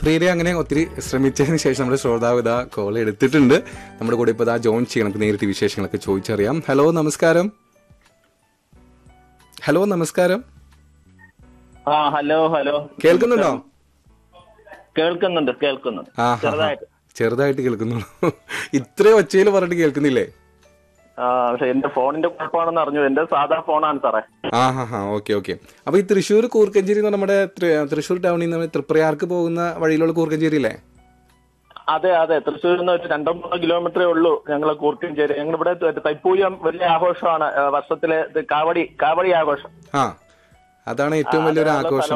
പ്രിയരെ അങ്ങനെ ഒത്തിരി ശ്രമിച്ചതിന് ശേഷം നമ്മുടെ ശ്രോതാവ് ഇതാ കോൾ എടുത്തിട്ടുണ്ട് നമ്മുടെ കൂടെ ഇപ്പോൾ ഇതാ ജോയിൻ ചെയ്യണം നമുക്ക് നേരിട്ട് വിശേഷങ്ങളൊക്കെ ചോദിച്ചറിയാം ഹലോ നമസ്കാരം ഹലോ നമസ്കാരം ആ ഹലോ ഹലോ കേൾക്കുന്നുണ്ടോ കേൾക്കുന്നുണ്ട് കേൾക്കുന്നുണ്ട് ആ ഹാ, ഹാ. ചെറുതായിട്ട് ചെറുതായിട്ട് കേൾക്കുന്നുള്ളൂ ഇത്രയും ഒച്ചയിൽ പറഞ്ഞിട്ട് കേൾക്കുന്നില്ലേ ആ പക്ഷെ എന്റെ ഫോണിന്റെ കുഴപ്പമാണെന്ന് അറിഞ്ഞു എന്റെ സാധാ ഫോണാണ് സാറേ ആ ഹാ ഹാ ഓക്കെ ഓക്കെ അപ്പൊ ഈ തൃശ്ശൂർ കൂർക്കഞ്ചേരി എന്ന് പറഞ്ഞ നമ്മുടെ തൃ- തൃശ്ശൂർ ടൗണിൽ നിന്ന് തൃപ്രയാർക്ക് പോകുന്ന വഴിയിലുള്ള കൂർക്കഞ്ചേരി അല്ലേ അതെ അതെ തൃശ്ശൂരിൽ നിന്ന് ഒരു രണ്ടോ മൂന്നോ കിലോമീറ്ററേ ഉള്ളൂ ഞങ്ങൾ കൂർക്കഞ്ചേരി ഞങ്ങൾ ഇവിടെ തൈപ്പൂയം വലിയ ആഘോഷമാണ് ആ, വർഷത്തിലെ ഇത് കാവടി കാവടി ആഘോഷം ആ അതാണ് ഏറ്റവും വലിയൊരു അതിനുള്ള ആഘോഷം